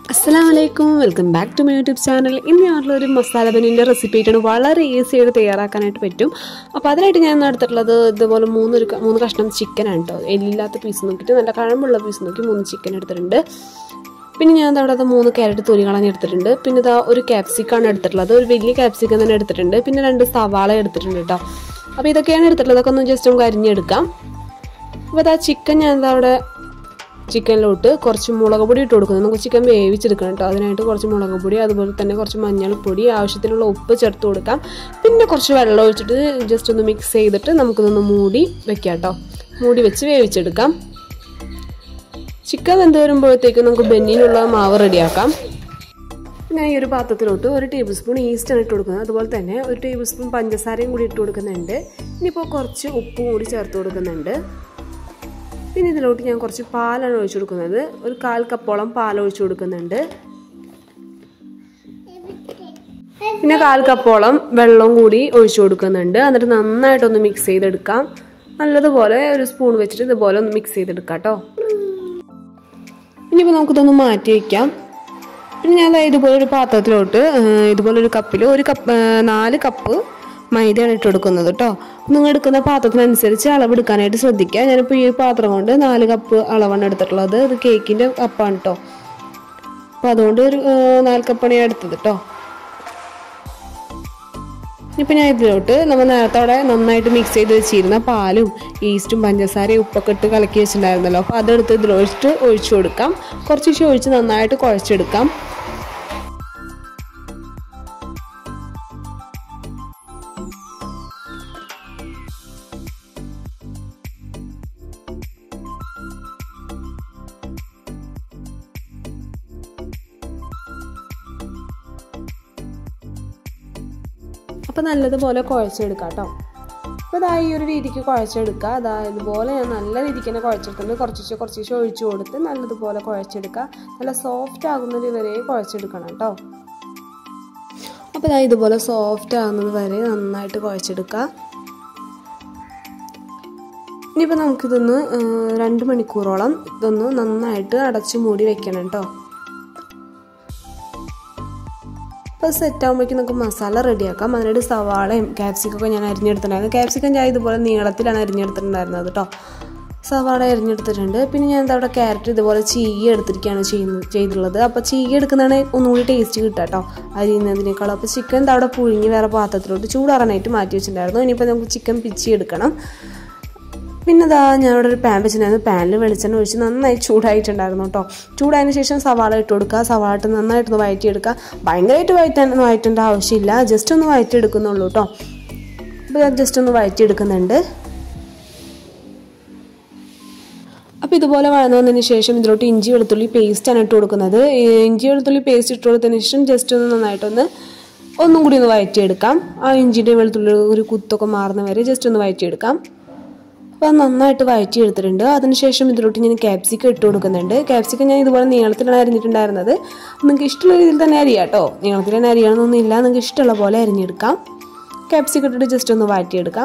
അസ്സലാമലൈക്കും welcome back to my YouTube channel ഇന്ന് ഞാനുള്ള ഒരു മസാല ബനീൻ്റെ റെസിപ്പി ആയിട്ടാണ് വളരെ ഈസി ആയിട്ട് തയ്യാറാക്കാനായിട്ട് പറ്റും അപ്പോൾ അതിനായിട്ട് ഞാൻ എടുത്തിട്ടുള്ളത് ഇതുപോലെ മൂന്ന് ഒരു ക- മൂന്ന് കഷ്ണം ചിക്കനാണ് കേട്ടോ എല്ലില്ലാത്ത പീസ് നോക്കിയിട്ട് നല്ല കഴമ്പുള്ള പീസ് നോക്കി മൂന്ന് ചിക്കൻ എടുത്തിട്ടുണ്ട് പിന്നെ ഞാൻ അവിടെ അത് മൂന്ന് ക്യാരറ്റ് തൊലി കളഞ്ഞ് എടുത്തിട്ടുണ്ട് പിന്നെ ഇതാ ഒരു ക്യാപ്സിക്കാണ് എടുത്തിട്ടുള്ളത് ഒരു വലിയ ക്യാപ്സിക്കം തന്നെ എടുത്തിട്ടുണ്ട് പിന്നെ രണ്ട് സവാള എടുത്തിട്ടുണ്ട് കേട്ടോ അപ്പോൾ ഇതൊക്കെയാണ് എടുത്തിട്ടുള്ളത് അതൊക്കെ ഒന്ന് ജസ്റ്റ് നമുക്ക് അരിഞ്ഞെടുക്കാം അപ്പോൾ ഇതാ ചിക്കൻ ഞാൻ ഇതാ അവിടെ ചിക്കനിലോട്ട് കുറച്ച് മുളക് പൊടി ഇട്ട് കൊടുക്കുന്നത് നമുക്ക് ചിക്കൻ വേവിച്ചെടുക്കണം കേട്ടോ അതിനായിട്ട് കുറച്ച് മുളക് പൊടി അതുപോലെ തന്നെ കുറച്ച് മഞ്ഞൾപ്പൊടി ആവശ്യത്തിനുള്ള ഉപ്പ് ചേർത്ത് കൊടുക്കാം പിന്നെ കുറച്ച് വെള്ളം ഒഴിച്ചിട്ട് ജസ്റ്റ് ഒന്ന് മിക്സ് ചെയ്തിട്ട് നമുക്കിതൊന്ന് മൂടി വെക്കാം കേട്ടോ മൂടി വെച്ച് വേവിച്ചെടുക്കാം ചിക്കൻ വെന്ത് വരുമ്പോഴത്തേക്കും നമുക്ക് ബെന്നിനുള്ള മാവ് റെഡിയാക്കാം ഞാൻ ഈ ഒരു പാത്രത്തിലോട്ട് ഒരു ടേബിൾ സ്പൂൺ ഈസ്റ്റാണ് ഇട്ട് കൊടുക്കുന്നത് അതുപോലെ തന്നെ ഒരു ടേബിൾ സ്പൂൺ പഞ്ചസാരയും കൂടി ഇട്ട് കൊടുക്കുന്നുണ്ട് ഇനിയിപ്പോൾ കുറച്ച് ഉപ്പും കൂടി ചേർത്ത് കൊടുക്കുന്നുണ്ട് പിന്നെ ഇതിലോട്ട് ഞാൻ കുറച്ച് പാലാണ് ഒഴിച്ചു കൊടുക്കുന്നത് ഒരു കാൽ കപ്പോളം പാൽ ഒഴിച്ചു കൊടുക്കുന്നുണ്ട് പിന്നെ കാൽ കപ്പോളം വെള്ളം കൂടി ഒഴിച്ചു കൊടുക്കുന്നുണ്ട് എന്നിട്ട് നന്നായിട്ടൊന്ന് മിക്സ് ചെയ്തെടുക്കാം നല്ലതുപോലെ ഒരു സ്പൂൺ വെച്ചിട്ട് ഇതുപോലെ ഒന്ന് മിക്സ് ചെയ്തെടുക്കാം കേട്ടോ ഇനിയിപ്പോൾ നമുക്കിതൊന്ന് മാറ്റി വയ്ക്കാം പിന്നെ ഞാൻ ദാ ഇതുപോലെ ഒരു പാത്രത്തിലോട്ട് ഏഹ്, ഇതുപോലെ ഒരു കപ്പിൽ ഒരു കപ്പ് ഏഹ്, നാല് കപ്പ് മൈദയാണ് ഇട്ട് കൊടുക്കുന്നത് കേട്ടോ നിങ്ങൾ എടുക്കുന്ന പാത്രത്തിനനുസരിച്ച് അളവെടുക്കാനായിട്ട് ശ്രദ്ധിക്കുക ഞാനിപ്പോൾ ഈ ഒരു പാത്രം കൊണ്ട് നാല് കപ്പ് അളവാണ് എടുത്തിട്ടുള്ളത് ഇത് കേക്കിൻ്റെ കപ്പാണ് കേട്ടോ അപ്പോൾ അതുകൊണ്ട് ഒരു ഏഹ്, നാല് കപ്പാണ് ഞാൻ എടുത്തത് കേട്ടോ ഇപ്പം ഞാൻ ഇതിലോട്ട് നമ്മൾ നേരത്തെ അവിടെ നന്നായിട്ട് മിക്സ് ചെയ്ത് വെച്ചിരുന്ന പാലും ഈസ്റ്റും പഞ്ചസാരയും ഉപ്പൊക്കെ ഇട്ട് കലക്കി വെച്ചിട്ടുണ്ടായിരുന്നല്ലോ അപ്പോൾ അതെടുത്ത് ഇതിലോട്ട് ഒഴിച്ചു കൊടുക്കാം കുറച്ച് ദിവസം ഒഴിച്ച് നന്നായിട്ട് കുഴച്ചെടുക്കാം അപ്പോൾ നല്ലതുപോലെ കുഴച്ചെടുക്കാം കേട്ടോ അപ്പോൾ ഇതാ ഈ ഒരു രീതിക്ക് കുഴച്ചെടുക്കുക അതാ ഇതുപോലെ ഞാൻ നല്ല രീതിക്ക് തന്നെ കുഴച്ചെടുത്തിട്ടുണ്ട് കുറച്ച് കുറച്ച് ഒഴിച്ചു കൊടുത്ത് നല്ലതുപോലെ കുഴച്ചെടുക്കുക നല്ല സോഫ്റ്റ് ആകുന്നത് വരെ കുഴച്ചെടുക്കണം കേട്ടോ അപ്പോൾ ഇതാ ഇതുപോലെ സോഫ്റ്റ് ആകുന്നത് വരെ നന്നായിട്ട് കുഴച്ചെടുക്കുക ഇനിയിപ്പോൾ നമുക്കിതൊന്ന് ഏഹ്, രണ്ട് മണിക്കൂറോളം ഇതൊന്ന് നന്നായിട്ട് അടച്ചു മൂടി വെക്കണം കേട്ടോ അപ്പോൾ സെറ്റ് ആകുമ്പോഴേക്കും നമുക്ക് മസാല റെഡിയാക്കാം അതിനായിട്ട് സവാളയും ക്യാപ്സിക്കൊക്കെ ഞാൻ അരിഞ്ഞെടുത്തിട്ടുണ്ടായിരുന്നു ക്യാപ്സിക്കം ഞാൻ ഇതുപോലെ നീളത്തിലാണ് അരിഞ്ഞെടുത്തിട്ടുണ്ടായിരുന്നത് കേട്ടോ സവാള അരിഞ്ഞെടുത്തിട്ടുണ്ട് പിന്നെ ഞാൻ എന്താ അവിടെ ക്യാരറ്റ് ഇതുപോലെ ചീകി എടുത്തിരിക്കുകയാണ് ചെയ്യുന്നത് ചെയ്തിട്ടുള്ളത് അപ്പോൾ ചീകി എടുക്കുന്നതാണ് ഒന്നുകൂടി ടേസ്റ്റ് കിട്ടുക കേട്ടോ അരിയുന്നതിനേക്കാളും അപ്പോൾ ചിക്കൻ എന്താ അവിടെ പുഴുങ്ങി വേറെ പാത്രത്തിലോട്ട് ചൂടാറാനായിട്ട് മാറ്റി വെച്ചിട്ടുണ്ടായിരുന്നു ഇനിയിപ്പോൾ നമുക്ക് ചിക്കൻ പിച്ചി എടുക്കണം പിന്നെ ഇതാ ഞാൻ ഇവിടെ ഒരു പാൻ വെച്ചിട്ടുണ്ടായിരുന്നു പാനിൽ വെളിച്ചെണ്ണ ഒഴിച്ച് നന്നായി ചൂടായിട്ടുണ്ടായിരുന്നു കേട്ടോ ചൂടായതിനു ശേഷം സവാള ഇട്ട് കൊടുക്കുക സവാള ഇട്ട് നന്നായിട്ടൊന്ന് വഴറ്റിയെടുക്കുക ഭയങ്കരമായിട്ട് വഴറ്റാൻ വഴറ്റേണ്ട ആവശ്യമില്ല ജസ്റ്റ് ഒന്ന് വഴറ്റിയെടുക്കുന്നുള്ളൂ കേട്ടോ അപ്പോൾ ഞാൻ ജസ്റ്റ് ഒന്ന് വഴറ്റിയെടുക്കുന്നുണ്ട് അപ്പോൾ ഇതുപോലെ വഴന്നു വന്നതിന് ശേഷം ഇതിലോട്ട് ഇഞ്ചി വെളുത്തുള്ളി പേസ്റ്റാണ് ഇട്ട് കൊടുക്കുന്നത് ഈ ഇഞ്ചി വെളുത്തുള്ളി പേസ്റ്റ് ഇട്ട് കൊടുത്തതിന് ശേഷം ജസ്റ്റ് ഒന്ന് നന്നായിട്ടൊന്ന് ഒന്നും കൂടി ഒന്ന് വഴറ്റിയെടുക്കാം ആ ഇഞ്ചിൻ്റെ വെളുത്തുള്ളി ഒരു കുത്തൊക്കെ മാറുന്ന വരെ ജസ്റ്റ് ഒന്ന് വഴറ്റിയെടുക്കാം അപ്പോൾ അത് നന്നായിട്ട് വഴറ്റി എടുത്തിട്ടുണ്ട് അതിനുശേഷം ഇതിലോട്ട് ഞാൻ ക്യാപ്സിക്കം ഇട്ട് കൊടുക്കുന്നുണ്ട് ക്യാപ്സിക്കം ഞാൻ ഇതുപോലെ നീളത്തിലാണ് അരിഞ്ഞിട്ടുണ്ടായിരുന്നത് നിങ്ങൾക്ക് ഇഷ്ടമുള്ള രീതിയിൽ തന്നെ അരിയാം കേട്ടോ നീളത്തിൽ തന്നെ അരിയണമെന്നൊന്നുമില്ല നിങ്ങൾക്ക് ഇഷ്ടമുള്ള പോലെ അരിഞ്ഞെടുക്കാം ക്യാപ്സിക്കം ഇട്ടിട്ട് ജസ്റ്റ് ഒന്ന് വഴറ്റിയെടുക്കാം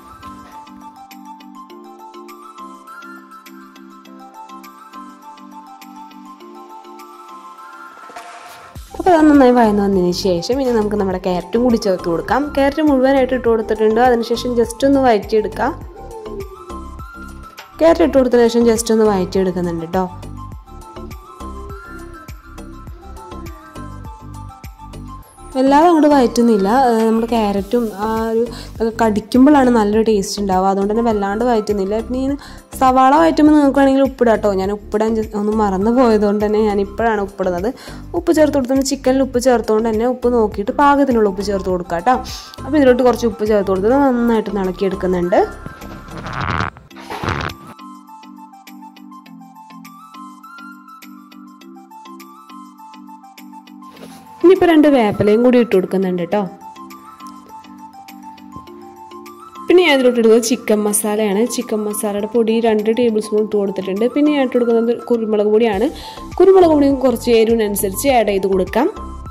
അപ്പോൾ അത് നന്നായി വഴന്ന് വന്നതിന് ശേഷം ഇനി നമുക്ക് നമ്മുടെ ക്യാരറ്റും കൂടി ചേർത്ത് കൊടുക്കാം ക്യാരറ്റ് മുഴുവനായിട്ട് ഇട്ട് കൊടുത്തിട്ടുണ്ട് അതിനുശേഷം ജസ്റ്റ് ഒന്ന് വഴറ്റിയെടുക്കാം ക്യാരറ്റ് ഇട്ട് കൊടുത്തതിന് ശേഷം ജസ്റ്റ് ഒന്ന് വഴറ്റിയെടുക്കുന്നുണ്ട് കേട്ടോ വല്ലാതെ അങ്ങോട്ട് വയറ്റുന്നില്ല ഏഹ് നമ്മുടെ ക്യാരറ്റും ആ ഒരു ഒക്കെ കടിക്കുമ്പോഴാണ് നല്ലൊരു ടേസ്റ്റ് ഉണ്ടാവുക അതുകൊണ്ട് തന്നെ വല്ലാണ്ട് വയറ്റുന്നില്ല പിന്നെ ഈ സവാള വയറ്റുമ്പോൾ നിങ്ങൾക്ക് വേണമെങ്കിൽ ഉപ്പിടാം കേട്ടോ ഞാൻ ഉപ്പിടാൻ ജ- ഒന്ന് മറന്നു പോയതുകൊണ്ട് തന്നെ ഞാൻ ഇപ്പോഴാണ് ഉപ്പിടുന്നത് ഉപ്പ് ചേർത്ത് കൊടുത്തുകൊണ്ട് ചിക്കനിൽ ഉപ്പ് ചേർത്തുകൊണ്ട് തന്നെ ഉപ്പ് നോക്കിയിട്ട് പാകത്തിനുള്ള ഉപ്പ് ചേർത്ത് കൊടുക്കാം കേട്ടോ അപ്പോൾ ഇതിലോട്ട് കുറച്ച് ഉപ്പ് ചേർത്ത് കൊടുത്തത് നന്നായിട്ട് ഇളക്കിയെടുക്കുന്നുണ്ട് ഇനിയിപ്പോൾ രണ്ട് വേപ്പിലയും കൂടി ഇട്ട് കൊടുക്കുന്നുണ്ട് കേട്ടോ പിന്നെ ഞാൻ ഇതിലോട്ട് ഇടുന്നത് ചിക്കൻ മസാലയാണ് ചിക്കൻ മസാലയുടെ പൊടി രണ്ട് ടേബിൾ സ്പൂൺ ഇട്ട് കൊടുത്തിട്ടുണ്ട് പിന്നെ ഞാൻ ഇട്ട് കൊടുക്കുന്നത് കുരുമുളക് പൊടിയാണ് കുരുമുളക് പൊടിയും കുറച്ച് എരിവിനനുസരിച്ച് ആഡ് ചെയ്ത് കൊടുക്കാം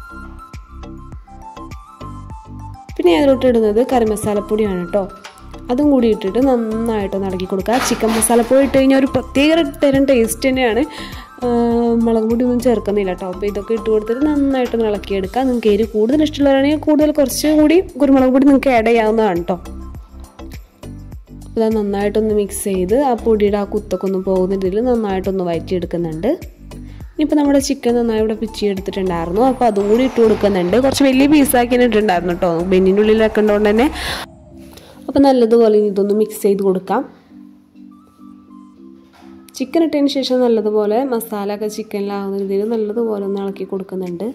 പിന്നെ ഞാൻ ഇതിലോട്ട് ഇടുന്നത് കറി മസാലപ്പൊടിയാണ് കേട്ടോ അതും കൂടി ഇട്ടിട്ട് നന്നായിട്ട് ഇളക്കി കൊടുക്കുക ചിക്കൻ മസാലപ്പൊടി ഇട്ട് കഴിഞ്ഞാൽ ഒരു പ്രത്യേക തരം ടേസ്റ്റ് തന്നെയാണ് ആ, മുളക് പൊടി ഒന്നും ചേർക്കുന്നില്ല കേട്ടോ അപ്പോൾ ഇതൊക്കെ ഇട്ട് കൊടുത്തിട്ട് നന്നായിട്ട് ഇളക്കിയെടുക്കുക നിങ്ങൾക്ക് എരി കൂടുതൽ ഇഷ്ടമുള്ളവരാണെങ്കിൽ കൂടുതൽ കുറച്ച് കൂടി കുരുമുളക് പൊടി നിങ്ങൾക്ക് ആഡ് ചെയ്യാവുന്നതാണ് കേട്ടോ ഇത് നന്നായിട്ടൊന്ന് മിക്സ് ചെയ്ത് ആ പൊടിയുടെ ആ കുത്തൊക്കെ ഒന്ന് പോകുന്ന രീതിയിൽ നന്നായിട്ടൊന്ന് വയറ്റിയെടുക്കുന്നുണ്ട് ഇനിയിപ്പോൾ നമ്മുടെ ചിക്കൻ നന്നായി ഇവിടെ പിച്ചി എടുത്തിട്ടുണ്ടായിരുന്നു അപ്പോൾ അതും കൂടി ഇട്ട് കൊടുക്കുന്നുണ്ട് കുറച്ച് വലിയ പീസാക്കി ഇട്ടിട്ടുണ്ടായിരുന്നു കേട്ടോ ബെന്നിൻ്റെ ഉള്ളിൽ വെക്കേണ്ടതുകൊണ്ട് തന്നെ അപ്പോൾ നല്ലതുപോലെ ഇനി ഇതൊന്ന് മിക്സ് ചെയ്ത് കൊടുക്കാം ചിക്കൻ ഇട്ടതിന് ശേഷം നല്ലതുപോലെ മസാല ഒക്കെ ചിക്കനിലാവുന്ന രീതിയിൽ നല്ലതുപോലെ ഒന്ന് ഇളക്കി കൊടുക്കുന്നുണ്ട്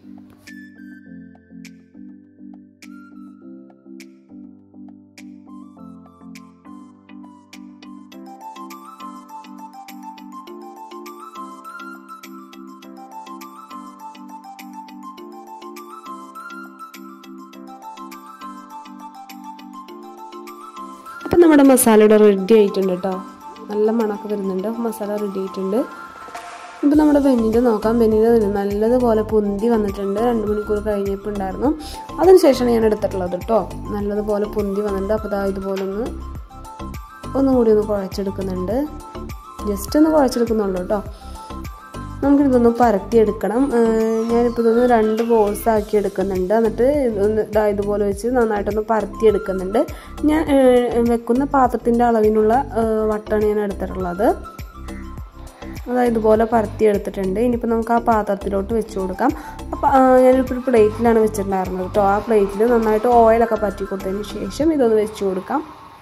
അപ്പം നമ്മുടെ മസാല ഇവിടെ റെഡി ആയിട്ടുണ്ട് കേട്ടോ നല്ല മണമൊക്കെ വരുന്നുണ്ട് മസാല റെഡി ആയിട്ടുണ്ട് ഇപ്പം നമ്മുടെ ബെന്നിൻ്റെ നോക്കാം ബെന്നിൻ്റെ നല്ലതുപോലെ പൊന്തി വന്നിട്ടുണ്ട് രണ്ട് മണിക്കൂർ കഴിഞ്ഞപ്പോൾ ഉണ്ടായിരുന്നു അതിനുശേഷമാണ് ഞാൻ എടുത്തിട്ടുള്ളത് കേട്ടോ നല്ലതുപോലെ പൊന്തി വന്നിട്ടുണ്ട് അപ്പോൾ ഇതാ ഇതുപോലെ ഒന്ന് ഒന്നും കൂടി ഒന്ന് കുഴച്ചെടുക്കുന്നുണ്ട് ജസ്റ്റ് ഒന്ന് കുഴച്ചെടുക്കുന്നുള്ളൂ കേട്ടോ നമുക്കിതൊന്ന് പരത്തിയെടുക്കണം ഞാനിപ്പോൾ ഇതൊന്ന് രണ്ട് ബോൾസ് ആക്കി എടുക്കുന്നുണ്ട് എന്നിട്ട് ഇതൊന്ന് ഇതാ ഇതുപോലെ വെച്ച് നന്നായിട്ടൊന്ന് പരത്തിയെടുക്കുന്നുണ്ട് ഞാൻ വെക്കുന്ന പാത്രത്തിൻ്റെ അളവിനുള്ള വട്ടാണ് ഞാൻ എടുത്തിട്ടുള്ളത് അതായത് ഇതുപോലെ പരത്തി എടുത്തിട്ടുണ്ട് ഇനിയിപ്പോൾ നമുക്ക് ആ പാത്രത്തിലോട്ട് വെച്ച് കൊടുക്കാം അപ്പോൾ ഞാനിപ്പോൾ ഒരു പ്ലേറ്റിലാണ് വെച്ചിട്ടുണ്ടായിരുന്നത് കേട്ടോ ആ പ്ലേറ്റിൽ നന്നായിട്ട് ഓയിലൊക്കെ പറ്റി കൊടുത്തതിന് ശേഷം ഇതൊന്ന് വെച്ച് കൊടുക്കാം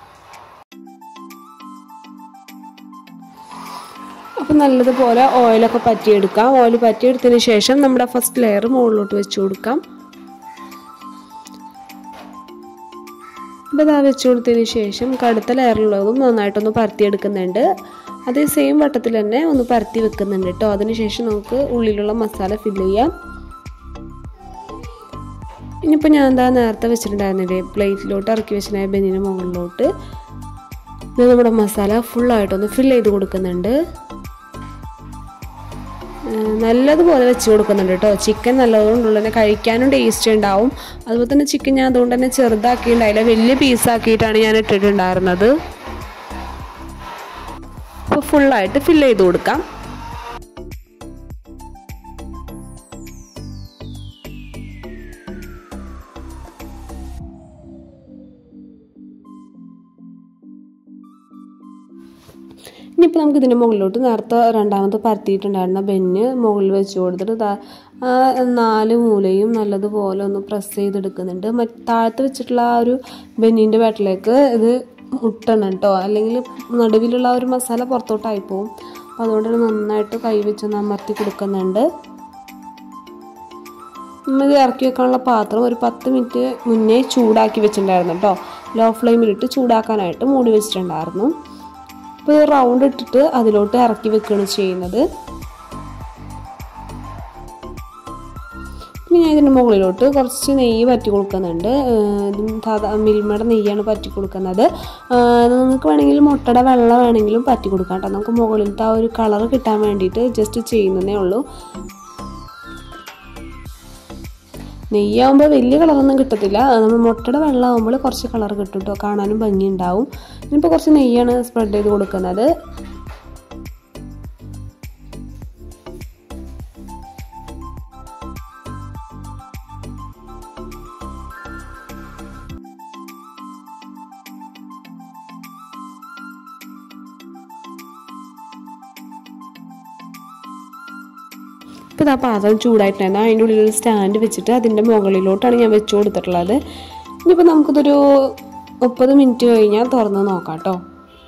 അപ്പോൾ നല്ലതുപോലെ ഓയിലൊക്കെ പറ്റിയെടുക്കാം ഓയിൽ പറ്റിയെടുത്തതിന് ശേഷം നമ്മുടെ ഫസ്റ്റ് ലെയർ മുകളിലോട്ട് വെച്ച് കൊടുക്കാം അപ്പോൾ ഇതാ വെച്ച് കൊടുത്തതിന് ശേഷം കടുത്ത ലെയറിലുള്ളതും നന്നായിട്ടൊന്ന് പരത്തിയെടുക്കുന്നുണ്ട് അതേ സെയിം വട്ടത്തിൽ തന്നെ ഒന്ന് പരത്തി വെക്കുന്നുണ്ട് കേട്ടോ അതിനുശേഷം നമുക്ക് ഉള്ളിലുള്ള മസാല ഫില്ല് ചെയ്യാം ഇനിയിപ്പോൾ ഞാൻ എന്താ നേരത്തെ വെച്ചിട്ടുണ്ടായിരുന്നില്ലേ പ്ലേറ്റിലോട്ട് ഇറക്കി വെച്ചിട്ടുണ്ടായ ബെന്നിന് മുകളിലോട്ട് ഇത് നമ്മുടെ മസാല ഫുള്ളായിട്ടൊന്ന് ഫില്ല് ചെയ്ത് കൊടുക്കുന്നുണ്ട് നല്ലതുപോലെ വെച്ച് കൊടുക്കുന്നുണ്ട് കേട്ടോ ചിക്കൻ നല്ലതുകൊണ്ടുള്ള തന്നെ കഴിക്കാനും ടേസ്റ്റ് ഉണ്ടാവും അതുപോലെ തന്നെ ചിക്കൻ ഞാൻ അതുകൊണ്ട് തന്നെ ചെറുതാക്കിയിട്ടുണ്ടായില്ല വലിയ പീസാക്കിയിട്ടാണ് ഞാൻ ഇട്ടിട്ടുണ്ടായിരുന്നത് അപ്പോൾ ഫുള്ളായിട്ട് ഫില്ല് ചെയ്ത് കൊടുക്കാം ഇനിയിപ്പോൾ നമുക്ക് ഇതിൻ്റെ മുകളിലോട്ട് നേരത്തെ രണ്ടാമത്തെ പരത്തിയിട്ടുണ്ടായിരുന്ന ബെന്ന് മുകളിൽ വെച്ച് കൊടുത്തിട്ട് നാല് മൂലയും നല്ലതുപോലെ ഒന്ന് പ്രസ് ചെയ്തെടുക്കുന്നുണ്ട് മറ്റ് താഴത്ത് വെച്ചിട്ടുള്ള ആ ഒരു ബെന്നിൻ്റെ ബാറ്റിലേക്ക് ഇത് മുട്ടണം കേട്ടോ അല്ലെങ്കിൽ നടുവിലുള്ള ആ ഒരു മസാല പുറത്തോട്ടായി പോവും അപ്പോൾ അതുകൊണ്ട് നന്നായിട്ട് കൈ വെച്ചൊന്ന് അമർത്തി കൊടുക്കുന്നുണ്ട് ഇത് ഇറക്കി വെക്കാനുള്ള പാത്രം ഒരു പത്ത് മിനിറ്റ് മുന്നേ ചൂടാക്കി വെച്ചിട്ടുണ്ടായിരുന്നു കേട്ടോ ലോ ഫ്ലെയിമിലിട്ട് ചൂടാക്കാനായിട്ട് മൂടി വെച്ചിട്ടുണ്ടായിരുന്നു അപ്പോൾ റൗണ്ട് ഇട്ടിട്ട് അതിലോട്ട് ഇറക്കി വെക്കുകയാണ് ചെയ്യുന്നത് പിന്നെ ഞാൻ ഇതിൻ്റെ മുകളിലോട്ട് കുറച്ച് നെയ്യ് പറ്റി കൊടുക്കുന്നുണ്ട് സാധാ മിൽമയുടെ നെയ്യാണ് പറ്റി കൊടുക്കുന്നത് നിങ്ങൾക്ക് വേണമെങ്കിൽ മുട്ടയുടെ വെള്ളം വേണമെങ്കിലും പറ്റി കൊടുക്കാം കേട്ടോ നമുക്ക് മുകളിലത്തെ ആ ഒരു കളർ കിട്ടാൻ വേണ്ടിയിട്ട് ജസ്റ്റ് ചെയ്യുന്നതേ ഉള്ളൂ നെയ്യാകുമ്പോൾ വലിയ കളറൊന്നും കിട്ടത്തില്ല നമ്മൾ മുട്ടയുടെ വെള്ളമാകുമ്പോൾ കുറച്ച് കളർ കിട്ടും കേട്ടോ കാണാനും ഭംഗിയുണ്ടാവും ഇനിയിപ്പോൾ കുറച്ച് നെയ്യാണ് സ്പ്രെഡ് ചെയ്ത് കൊടുക്കുന്നത് ഇപ്പോൾ ആ പാത്രം ചൂടായിട്ടുണ്ടായിരുന്നു അതിൻ്റെ ഉള്ളിൽ സ്റ്റാൻഡ് വെച്ചിട്ട് അതിൻ്റെ മുകളിലോട്ടാണ് ഞാൻ വെച്ച് കൊടുത്തിട്ടുള്ളത് ഇനിയിപ്പോൾ നമുക്കിതൊരു മുപ്പത് മിനിറ്റ് കഴിഞ്ഞാൽ തുറന്ന് നോക്കാം കേട്ടോ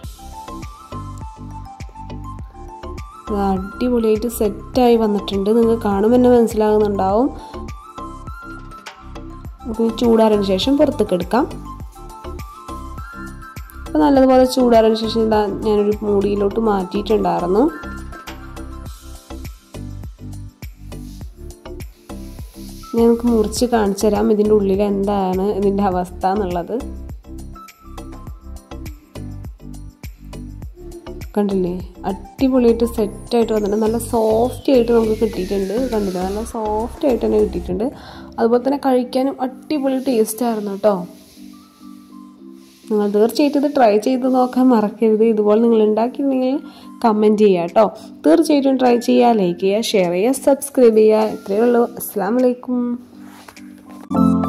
അടിപൊളിയായിട്ട് സെറ്റായി വന്നിട്ടുണ്ട് നിങ്ങൾക്ക് കാണുമ്പോൾ തന്നെ മനസ്സിലാകുന്നുണ്ടാവും നമുക്ക് ചൂടാറിന് ശേഷം പുറത്തേക്ക് എടുക്കാം അപ്പോൾ നല്ലതുപോലെ ചൂടാറിന് ശേഷം ഇതാ ഞാനൊരു മൂടിയിലോട്ട് മാറ്റിയിട്ടുണ്ടായിരുന്നു ഞങ്ങൾക്ക് മുറിച്ച് കാണിച്ചു തരാം ഇതിൻ്റെ ഉള്ളിൽ എന്താണ് ഇതിൻ്റെ അവസ്ഥ എന്നുള്ളത് കണ്ടില്ലേ അടിപൊളിയായിട്ട് സെറ്റായിട്ട് വന്നിട്ടുണ്ട് നല്ല സോഫ്റ്റ് ആയിട്ട് നമുക്ക് കിട്ടിയിട്ടുണ്ട് കണ്ടില്ലേ നല്ല സോഫ്റ്റ് ആയിട്ട് തന്നെ കിട്ടിയിട്ടുണ്ട് അതുപോലെ തന്നെ കഴിക്കാനും അടിപൊളി ടേസ്റ്റ് ആയിരുന്നു കേട്ടോ നിങ്ങൾ തീർച്ചയായിട്ടും ഇത് ട്രൈ ചെയ്ത് നോക്കാൻ മറക്കരുത് ഇതുപോലെ നിങ്ങൾ ഉണ്ടാക്കിയിട്ടുണ്ടെങ്കിൽ കമൻറ്റ് ചെയ്യുക കേട്ടോ തീർച്ചയായിട്ടും ട്രൈ ചെയ്യുക ലൈക്ക് ചെയ്യുക ഷെയർ ചെയ്യുക സബ്സ്ക്രൈബ് ചെയ്യുക ഇത്രയേ ഉള്ളൂ അസ്സാം വലൈക്കും